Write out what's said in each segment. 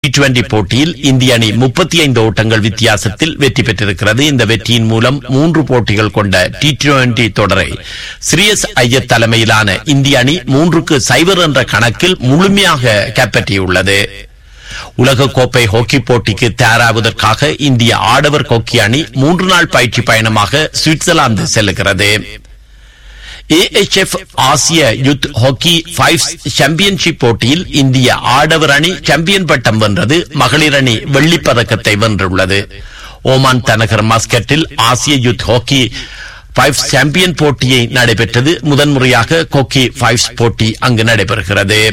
T twenty போட்டியில் இந்திய அணி முப்பத்தி ஐந்து ஓட்டங்கள் வித்தியாசத்தில் வெற்றி பெற்றிருக்கிறது இந்த வெற்றியின் மூலம் மூன்று போட்டிகள் கொண்ட டி டுவெண்டி தொடரை சிரியஸ் ஐயர் தலைமையிலான இந்திய அணி மூன்றுக்கு சைபர் என்ற கணக்கில் முழுமையாக கைப்பற்றியுள்ளது உலகக்கோப்பை ஹாக்கி போட்டிக்கு தயாராவதற்காக இந்திய ஆடவர் ஹாக்கி அணி மூன்று நாள் பயிற்சி பயணமாக சுவிட்சர்லாந்து செல்லுகிறது ஏஎச்எஃப் ஆசிய யுத் ஹாக்கி ஃபைவ் சாம்பியன்ஷிப் போட்டியில் இந்திய ஆடவர் அணி சாம்பியன் பட்டம் வென்றது மகளிர் அணி வெள்ளிப் பதக்கத்தை வென்றுள்ளது ஓமான் தனகர் மாஸ்கட்டில் ஆசிய யுத் ஹாக்கி ஃபைவ் சாம்பியன் போட்டியை நடைபெற்றது முதன்முறையாக ஹாக்கி ஃபைவ் போட்டி அங்கு நடைபெறுகிறது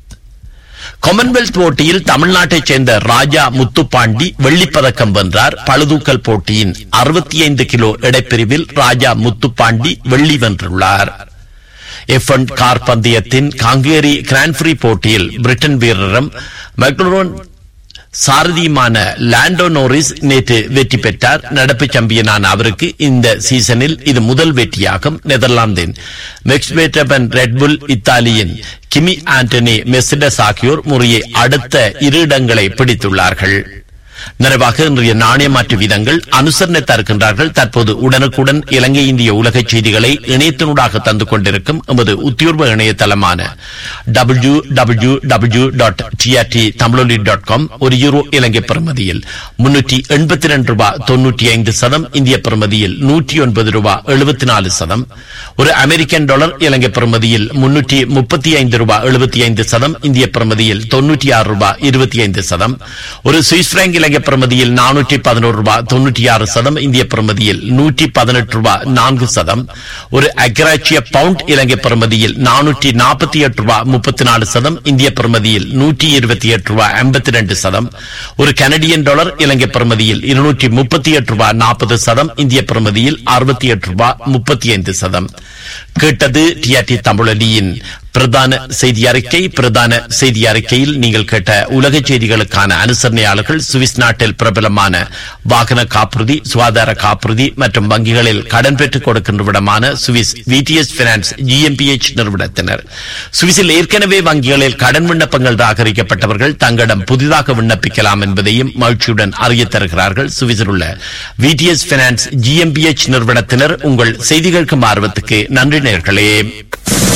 காமன்வெல்த் போட்டியில் தமிழ்நாட்டைச் சேர்ந்த ராஜா முத்துப்பாண்டி வெள்ளிப்பதக்கம் வென்றார் பளுதூக்கல் போட்டியின் அறுபத்தி ஐந்து கிலோ எடைப்பிரிவில் ராஜா முத்துப்பாண்டி வெள்ளி வென்றுள்ளார் எஃப் ஒன் கார் பந்தயத்தின் காங்கேரி கிராண்ட் போட்டியில் பிரிட்டன் வீரரும் மெக்டோன் சாரதியுமான லாண்டோ நோரிஸ் நேற்று வெற்றி பெற்றார் நடப்பு சாம்பியனான அவருக்கு இந்த சீசனில் இது முதல் வெற்றியாகும் நெதர்லாந்தின் மெக்ஸ்பேட்டபன் ரெட்புல் இத்தாலியின் கிமி ஆண்டனி மெர்சிடஸ் ஆகியோர் முறையே அடுத்த இரு இடங்களை பிடித்துள்ளார்கள் நிறைவாக இன்றைய நாணய மாற்று வீதங்கள் அனுசரணை தருகின்றார்கள் தற்போது உடனுக்குடன் இலங்கை இந்திய உலக செய்திகளை இணையத்தினூடாக தந்து கொண்டிருக்கும் எமது உத்தியோர்வ இணையதளமான W W W dot TRT Tamiloli dot com ஒரு யூரோ இலங்கை பெறுமதியில் முன்னூற்றி எண்பத்தி ரெண்டு ரூபாய் தொன்னூற்றி ஐந்து சதம் இந்திய பெறுமதியில் நூற்றி ஒன்பது ரூபாய் எழுபத்தி நாலு சதம் ஒரு அமெரிக்கன் டாலர் இலங்கை பெறுமதியில் முன்னூற்றி முப்பத்தி ஐந்து ரூபாய் எழுபத்தி ஐந்து சதம் இந்திய பெறுமதியில் தொன்னூற்றி ஆறு ரூபாய் இருபத்தி ஐந்து சதம் ஒரு சுவிஸ் பிராங்க் இலங்கை பிரமதியில் நானூற்றி பதினோரு ரூபாய் தொன்னூற்றி ஆறு சதம் இந்திய பிரமதியில் நூற்றி பதினெட்டு ரூபாய் நான்கு சதம் ஒரு அக்ராச்சிய பவுண்ட் இலங்கை பிரமதியில் நானூற்றி நாற்பத்தி எட்டு ரூபாய் முப்பத்தி நாலு சதம் இந்திய பிரமதியில் நூற்றி இருபத்தி எட்டு ரூபாய் ஐம்பத்தி ரெண்டு சதம் ஒரு கனடியன் டாலர் இலங்கை பிரமதியில் இருநூற்றி முப்பத்தி எட்டு ரூபாய் நாற்பது சதம் இந்திய பிரமதியில் அறுபத்தி எட்டு ரூபாய் முப்பத்தி ஐந்து சதம் கேட்டது டிஆர்டி தமிழலியின் பிரதான செய்தி அறிக்கை பிரதான செய்தி அறிக்கையில் நீங்கள் கேட்ட உலக செய்திகளுக்கான அனுசரணையாளர்கள் சுவிஸ் நாட்டில் பிரபலமான வாகன காப்புறுதி சுகாதார காப்புறுதி மற்றும் வங்கிகளில் கடன் பெற்றுக் கொடுக்கின்ற விடமான சுவிஸ் விடிஎஸ் பினான்ஸ் ஜிஎம்பிஎச் நிறுவனத்தினர் சுவிஸில் ஏற்கனவே வங்கிகளில் கடன் விண்ணப்பங்கள் ராகரிக்கப்பட்டவர்கள் தங்களிடம் புதிதாக விண்ணப்பிக்கலாம் என்பதையும் மகிழ்ச்சியுடன் அறிய தருகிறார்கள் சுவிஸில் உள்ள விடிஎஸ் பினான்ஸ் ஜிஎம்பிஎச் நிறுவனத்தினர் உங்கள் செய்திகளுக்கும் ஆர்வத்துக்கு நன்றி நேர்களே